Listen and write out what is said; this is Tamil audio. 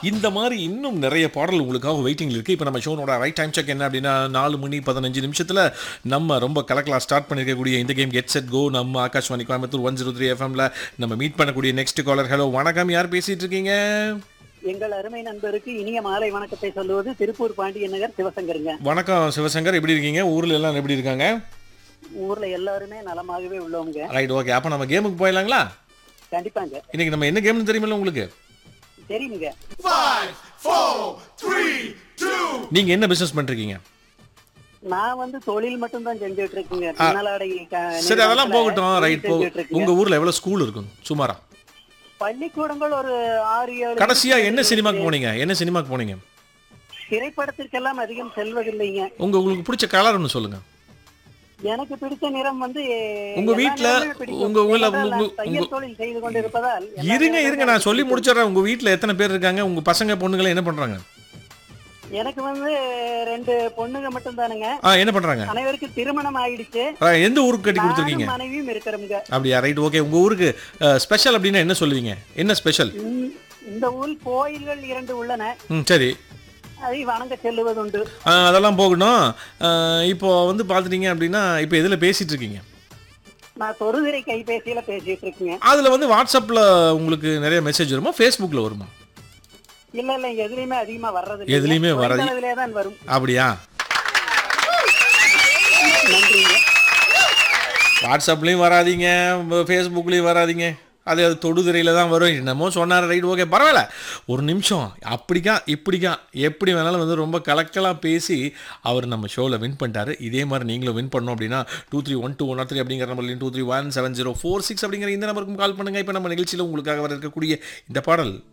இந்த மாதிரி இன்னும் நிறைய பாடல் உங்களுக்காக வெயிட்டிங் இருக்குது இப்போ நம்ம ஷோனோட ரைட் டைம் செக் என்ன அப்படின்னா நாலு மணி பதினஞ்சு நிமிஷத்தில் நம்ம ரொம்ப கலக்கலாம் ஸ்டார்ட் பண்ணியிருக்கக்கூடிய இந்த கேம் கெட் செட் கோ நம்ம Akashvani Coimbatore one zero three எஃப்எம்ல நம்ம மீட் பண்ணக்கூடிய நெக்ஸ்ட் காலர் ஹலோ வணக்கம் யார் பேசிட்டு இருக்கீங்க எங்கள் அருமை நண்பருக்கு இனிய மாலை வணக்கத்தை சொல்லுவது திருப்பூர் பாண்டியன் நகர் சிவசங்கருங்க வணக்கம் சிவசங்கர் எப்படி இருக்கீங்க ஊரில் எல்லாம் எப்படி இருக்காங்க ஊர்ல எல்லாருமே நலமாகவே உள்ளவங்க ரைட் ஓகே அப்போ நம்ம கேமுக்கு போயிடலாங்களா கண்டிப்பாங்க இன்னைக்கு நம்ம என்ன கேம்னு தெரியுமில்ல உங்களுக்கு தெரியுங்க நீங்க என்ன பிசினஸ் பண்றீங்க நான் வந்து தொழில் மட்டும் தான் செஞ்சுட்டு இருக்கேங்க பின்னலாடை க- சரி அதெல்லாம் நிறுவனத்துல போகட்டும் தொழில் ரைட் போ செஞ்சுட்டு இருக்கேங்க. உங்க ஊர்ல எவ்வளவு ஸ்கூல் இருக்கும் சுமாரா பள்ளிக்கூடங்கள் ஒரு ஆறு ஏழு கடைசியா என்ன சினிமாக்கு போனீங்க என்ன சினிமாக்கு போனீங்க திரைப்படத்திற்கெல்லாம் அதிகம் செல்வதில்லைங்க உங்க உங்களுக்கு பிடிச்ச கலர் ஒன்று சொல்லுங்க எனக்கு பிடித்த நிறம் வந்து உங்க எல்லா வீட்ல, நிறமுமே பிடிக்கும். உங்க ஊர்ல ஏனென்றால் நான் உங்க- தையல் தொழில் செய்து கொண்டிருப்பதால் எல்லா இருங்க நிறமுமே இருங்க நான் எனக்கு சொல்லி பிடிக்கும். முடிச்சிடுறேன் உங்க வீட்ல எத்தனை பேர் இருக்காங்க உங்க பசங்க பொண்ணுங்களை என்ன பண்றாங்க எனக்கு வந்து ரெண்டு பொண்ணுங்க மட்டும் தானுங்க ஆ என்ன பண்றாங்க அனைவருக்கும் திருமணம் ஆயிடுச்சு ஆ, எந்த ஊருக்கு கட்டி கொடுத்துருக்கீங்க நானும் மனைவியும் இருக்கிறோமுங்க அப்படியா ரைட் ஓகே உங்க ஊருக்கு ஸ்பெஷல் அப்படின்னா என்ன சொல்லுவீங்க என்ன ஸ்பெஷல் இந்த- இந்த ஊரில் கோயில்கள் இரண்டு உள்ளன ம் சரி அதை வணங்க செல்லுவதுண்டு ஆ, அதெல்லாம் போகணும் ஆ, இப்போ வந்து பார்த்துட்டீங்க அப்படின்னா இப்போ எதில் பேசிட்டு இருக்கீங்க நான் தொடுதிரை கைபேசியில பேசிட்டு இருக்கேங்க அதில் வந்து வாட்ஸ்அப்பில் உங்களுக்கு நிறைய மெசேஜ் வருமா ஃபேஸ்புக்கில் வருமா இல்ல இல்ல இங்க எதுலயுமே அதிகமா வர்றது எதுலயுமே வராது. அதுலயே தான் வரும் அப்படியா நன்றிங்க வாட்ஸ்அப்லேயும் வராதீங்க ஃபேஸ்புக்லேயும் வராதீங்க அது அது தொடுதிரையில் தான் வரும் என்னமோ சொன்னார் ரைட் ஓகே பரவாயில்ல ஒரு நிமிஷம் அப்படிக்கா இப்படிக்கா எப்படி வேணாலும் வந்து ரொம்ப கலக்கலாக பேசி அவர் நம்ம ஷோவில் வின் பண்ணிட்டாரு இதே மாதிரி நீங்களும் வின் பண்ணணும் அப்படின்னா two three one two one three அப்படிங்கிற நம்பர்லையும் two three one seven zero four six அப்படிங்கிற இந்த நம்பருக்கும் கால் பண்ணுங்கள் இப்போ நம்ம நிகழ்ச்சியில் உங்களுக்காக வர இருக்கக்கூடிய இந்த பாடல்